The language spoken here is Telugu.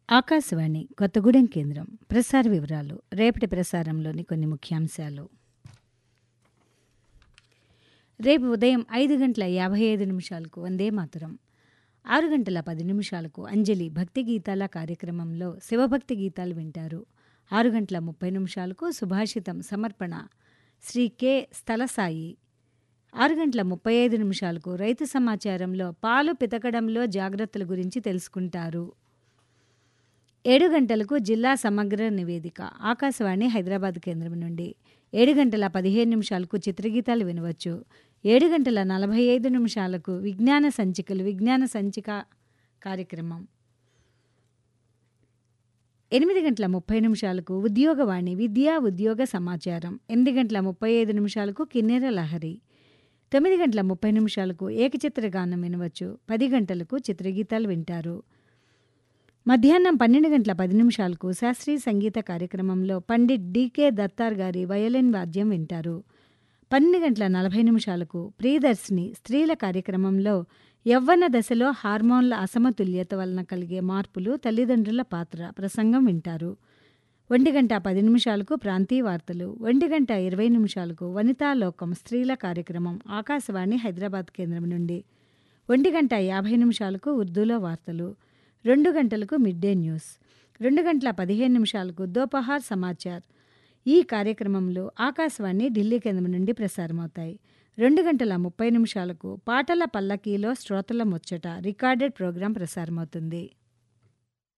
ఆకాశవాణి కొత్తగూడెం కేంద్రం ప్రసార వివరాలు రేపటి ప్రసారంలోని కొన్ని ముఖ్యాంశాలు రేపు ఉదయం ఐదు గంటల యాభై ఐదు నిమిషాలకు వందే మాతరం ఆరు గంటల పది నిమిషాలకు అంజలి భక్తి గీతాల కార్యక్రమంలో శివభక్తి గీతాలు వింటారు ఆరు గంటల ముప్పై నిమిషాలకు సుభాషితం సమర్పణ శ్రీ కె స్థలసాయి ఆరు గంటల ముప్పై ఐదు నిమిషాలకు రైతు సమాచారంలో పాలు పితకడంలో జాగ్రత్తల గురించి తెలుసుకుంటారు ఏడు గంటలకు జిల్లా సమగ్ర నివేదిక ఆకాశవాణి హైదరాబాద్ కేంద్రం నుండి ఏడు గంటల పదిహేను నిమిషాలకు చిత్రగీతాలు వినవచ్చు ఏడు గంటల నలభై ఐదు నిమిషాలకు విజ్ఞాన సంచికలు విజ్ఞాన సంచిక కార్యక్రమం ఎనిమిది గంటల ముప్పై నిమిషాలకు ఉద్యోగవాణి విద్యా ఉద్యోగ సమాచారం ఎనిమిది గంటల ముప్పై ఐదు నిమిషాలకు కిన్నెర లహరి తొమ్మిది గంటల ముప్పై నిమిషాలకు ఏకచిత్ర గానం వినవచ్చు పది గంటలకు చిత్రగీతాలు వింటారు మధ్యాహ్నం పన్నెండు గంటల పది నిమిషాలకు శాస్త్రీయ సంగీత కార్యక్రమంలో పండిట్ డికే దత్తార్ గారి వయోలిన్ వాద్యం వింటారు పన్నెండు గంటల నలభై నిమిషాలకు ప్రియదర్శిని స్త్రీల కార్యక్రమంలో యవ్వన దశలో హార్మోన్ల అసమతుల్యత వలన కలిగే మార్పులు తల్లిదండ్రుల పాత్ర ప్రసంగం వింటారు ఒంటి గంట పది నిమిషాలకు ప్రాంతీయ వార్తలు ఒంటి గంట ఇరవై నిమిషాలకు వనితాలోకం స్త్రీల కార్యక్రమం ఆకాశవాణి హైదరాబాద్ కేంద్రం నుండి ఒంటి గంట యాభై నిమిషాలకు ఉర్దూలో వార్తలు రెండు గంటలకు మిడ్ డే న్యూస్ రెండు గంటల పదిహేను నిమిషాలకు దోపహార్ సమాచార్ ఈ కార్యక్రమంలో ఆకాశవాణి ఢిల్లీ కేంద్రం నుండి ప్రసారమవుతాయి రెండు గంటల ముప్పై నిమిషాలకు పాటల పల్లకీలో శ్రోతల ముచ్చట రికార్డెడ్ ప్రోగ్రాం ప్రసారమవుతుంది